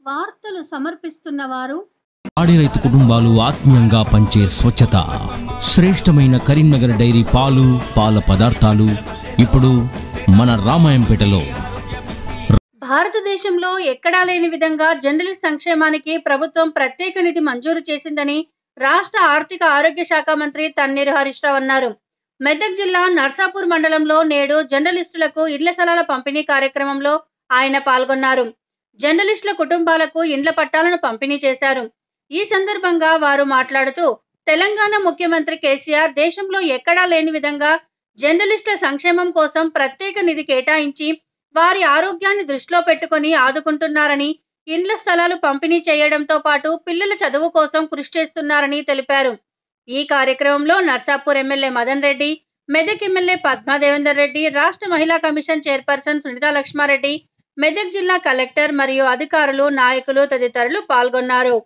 వార్తలు సమర్పిస్తున్న వారు పాడి రైతు కుటుంబాలు ఆత్మీయంగా పంచే స్వచ్ఛత శ్రేష్టమైన కరీంనగర్ డైరీ పాలు పాల పదార్థాలు ఇప్పుడు మన రామాయంపేటలో భారతదేశంలో ఎక్కడా లేని విధంగా జర్నలిస్ట్ సంక్షేమానికి ప్రభుత్వం ప్రత్యేక నిధి మంజూరు చేసిందని రాష్ట్ర ఆర్థిక ఆరోగ్య శాఖ మంత్రి తన్నీరు హరీష్ రావు అన్నారు మెదక్ జిల్లా నర్సాపూర్ మండలంలో నేడు జర్నలిస్టులకు ఇళ్ల స్థలాల పంపిణీ కార్యక్రమంలో ఆయన పాల్గొన్నారు జర్నలిస్టుల కుటుంబాలకు ఇండ్ల పట్టాలను పంపిణీ చేశారు ఈ సందర్భంగా వారు మాట్లాడుతూ తెలంగాణ ముఖ్యమంత్రి కేసీఆర్ దేశంలో ఎక్కడా లేని విధంగా జర్నలిస్టుల సంక్షేమం కోసం ప్రత్యేక నిధి కేటాయించి వారి ఆరోగ్యాన్ని దృష్టిలో పెట్టుకొని ఆదుకుంటున్నారని ఇండ్ల స్థలాలు పంపిణీ చేయడంతో పాటు పిల్లల చదువు కోసం కృషి చేస్తున్నారని తెలిపారు ఈ కార్యక్రమంలో నర్సాపూర్ ఎమ్మెల్యే మదన్ రెడ్డి మెదక్ ఎమ్మెల్యే పద్మా దేవేందర్ రెడ్డి రాష్ట్ర మహిళా కమిషన్ చైర్పర్సన్ సునీతా లక్ష్మారెడ్డి మెదక్ జిల్లా కలెక్టర్ మరియు అధికారులు నాయకులు తదితరులు పాల్గొన్నారు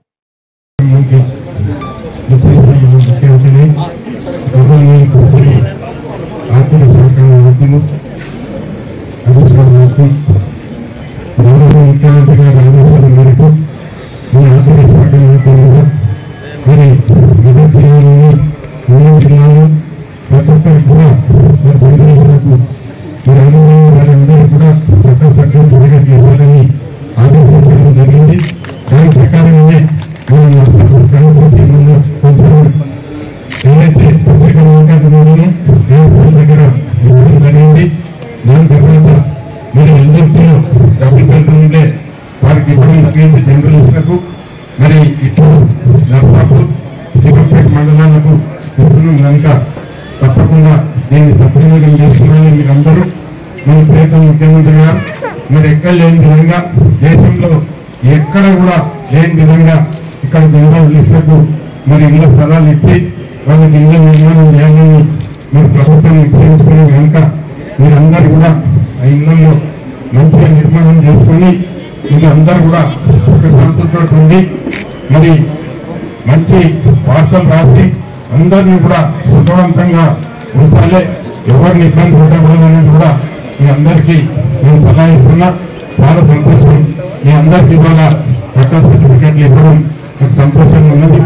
ఆర్థిక శాఖ మంత్రులు అధికారులకు గౌరవ ముఖ్యమంత్రి గారి ఆదేశాల మేరకు ఈ ఆర్థిక శాఖ మంత్రులుగా మరి మెదక్ జిల్లాలోని మూడు జిల్లాలో ప్రతి ఒక్కరికి కూడా మరి బంధువులకు మరి అనుభవం వారందరూ కూడా చట్టసభ్యం తరగతి ఇవ్వాలని ఆదేశించడం జరిగింది దాని ప్రకారంగానే మేము నర్సాపూర్ గ్రామ పంచాయతీలో కొంచెం ఏదైతే పత్రిక మాట్లాడుతున్నామో దేవస్థానం దగ్గర ఇవ్వడం జరిగింది దాని తర్వాత మీరు అందరికీ డబ్బులు పెడుతుంటే వారికి ఇవ్వడం జరిగింది జర్నలిస్టులకు మరి ఇప్పుడు నర్సాపూర్ శివపేట మండలాలకు ఇస్తున్నాం కనుక తప్పకుండా దీన్ని సద్వినియోగం చేసుకున్నారని మీరు అందరూ మన ప్రియతమ ముఖ్యమంత్రి గారు మరి ఎక్కడ లేని విధంగా దేశంలో ఎక్కడ కూడా లేని విధంగా ఇక్కడ జర్నలిస్టులకు మరి ఇళ్ళ స్థలాలు ఇచ్చి వాళ్ళకి ఇళ్ళ నిర్మాణం చేయాలని మరి ప్రభుత్వం నిశ్చయించుకునే కనుక మీరందరూ కూడా ఆ ఇళ్లలో మంచిగా నిర్మాణం చేసుకొని మీరందరూ కూడా సుఖ శాంతులతో ఉండి మరి మంచి వార్తలు రాసి అందరినీ కూడా సుఖవంతంగా ఉంచాలి ఎవరిని ఇబ్బంది పెట్టకూడదని కూడా మీ అందరికీ నేను సలహా ఇస్తున్నా చాలా సంతోషం మీ అందరికీ ఇవాళ పట్టా సర్టిఫికెట్లు ఇవ్వడం నాకు సంతోషంగా ఉన్నది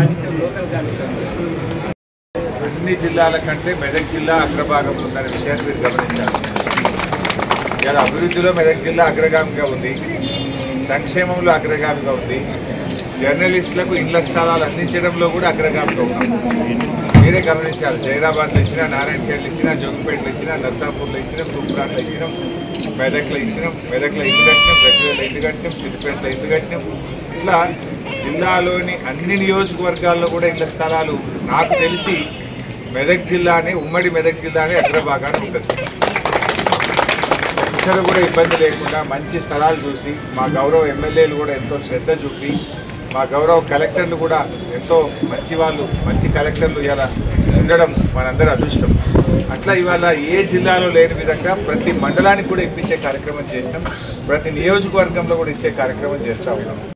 అన్ని జిల్లాల కంటే మెదక్ జిల్లా అగ్రభాగం ఉందనే విషయాన్ని మీరు గమనించాలి ఇలా అభివృద్ధిలో మెదక్ జిల్లా అగ్రగామిగా ఉంది సంక్షేమంలో అగ్రగామిగా ఉంది జర్నలిస్టులకు ఇళ్ల స్థలాలు అందించడంలో కూడా అగ్రగామిగా ఉన్నాం మీరే గమనించాలి జైరాబాద్లో ఇచ్చినా నారాయణఖేడ్లో ఇచ్చినా జోగిపేటలో ఇచ్చినా నర్సాపూర్లో ఇచ్చినాం తూప్రాన్లో ఇచ్చినాం మెదక్లో ఇచ్చినాం మెదక్లో ఇల్లు కట్టినాం గజ్వేల్లో ఇల్లు కట్టినాం సిద్దిపేటలో ఇల్లు కట్టినాం ఇట్లా జిల్లాలోని అన్ని నియోజకవర్గాల్లో కూడా ఇళ్ల స్థలాలు నాకు తెలిసి మెదక్ జిల్లానే ఉమ్మడి మెదక్ జిల్లానే అగ్రభాగాన్ని ఉంటుంది ఇక్కడ కూడా ఇబ్బంది లేకుండా మంచి స్థలాలు చూసి మా గౌరవ ఎమ్మెల్యేలు కూడా ఎంతో శ్రద్ధ చూపి మా గౌరవ కలెక్టర్లు కూడా ఎంతో మంచి వాళ్ళు మంచి కలెక్టర్లు ఇలా ఉండడం మనందరి అదృష్టం అట్లా ఇవాళ ఏ జిల్లాలో లేని విధంగా ప్రతి మండలానికి కూడా ఇప్పించే కార్యక్రమం చేసినాం ప్రతి నియోజకవర్గంలో కూడా ఇచ్చే కార్యక్రమం చేస్తా ఉన్నాం